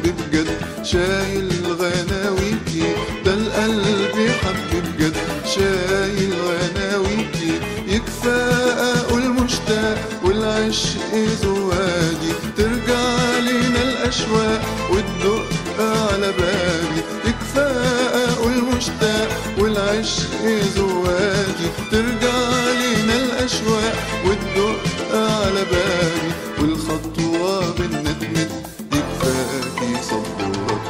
بجد شايل غناويكي ده القلب يحب بجد شايل غناويكي يكفى اقول مشتاق والعشق زوادي ترجع لنا الاشواق وتدق على بابي يكفى اقول مشتاق والعشق زوادي ترجع لنا الاشواق وتدق على بابي والخطوه بينا تمد يكفاكي صبورك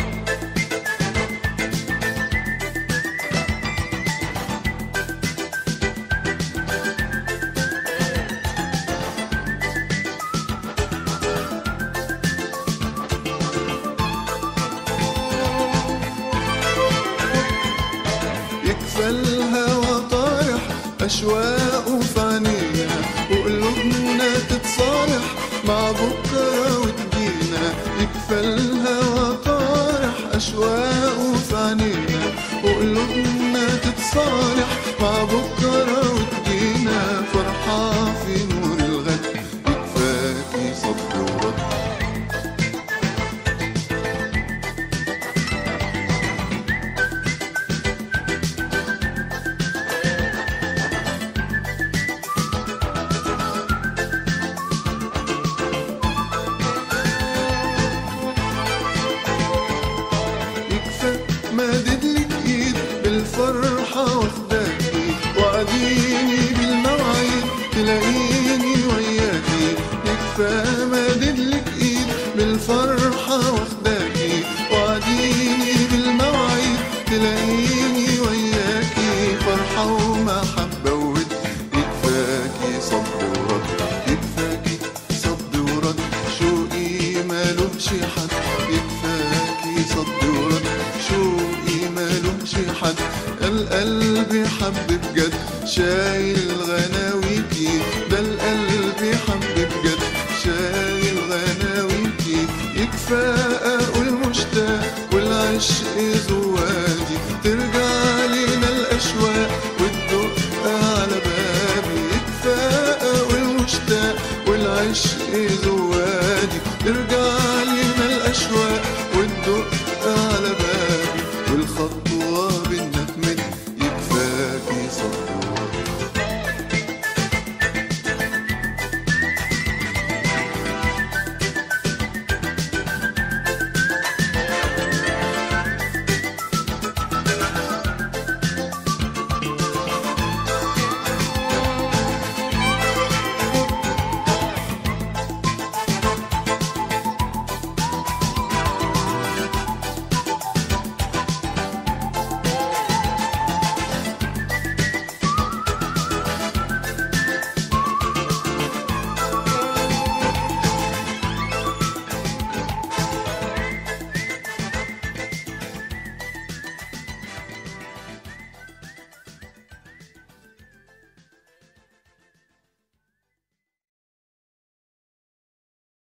يكفى الهوى طارح أشواقه في عينينا وقلوبنا تتصالح مع بكرة وتجينا يكفى الهوى طارح أشواقه في عينينا وقلوبنا تتصالح مع بكرة وتجينا فرحة في نور الغد يكفاكي صبر ورد يكفى مادد لك ايد بالفرحة واخداكي وعديني بالمواعيد تلاقيني وياكي يكفى مادد لك ايد بالفرحة واخداكي وعديني بالمواعيد تلاقيني وياكي فرحة ومحبة ود يكفاكي صبر ورد يكفاكي صد ورد شوقي مالوش حد يكفاكي صد ورد شوقي مالوش حد القلب حب بجد شايل غناويكي ده القلب حب بجد شايل غناويكي يكفى اقول مشتاق والعشق زوادي ترجع لنا الاشواق وتدق على بابي يكفى اقول مشتاق والعشق زوادي ترجع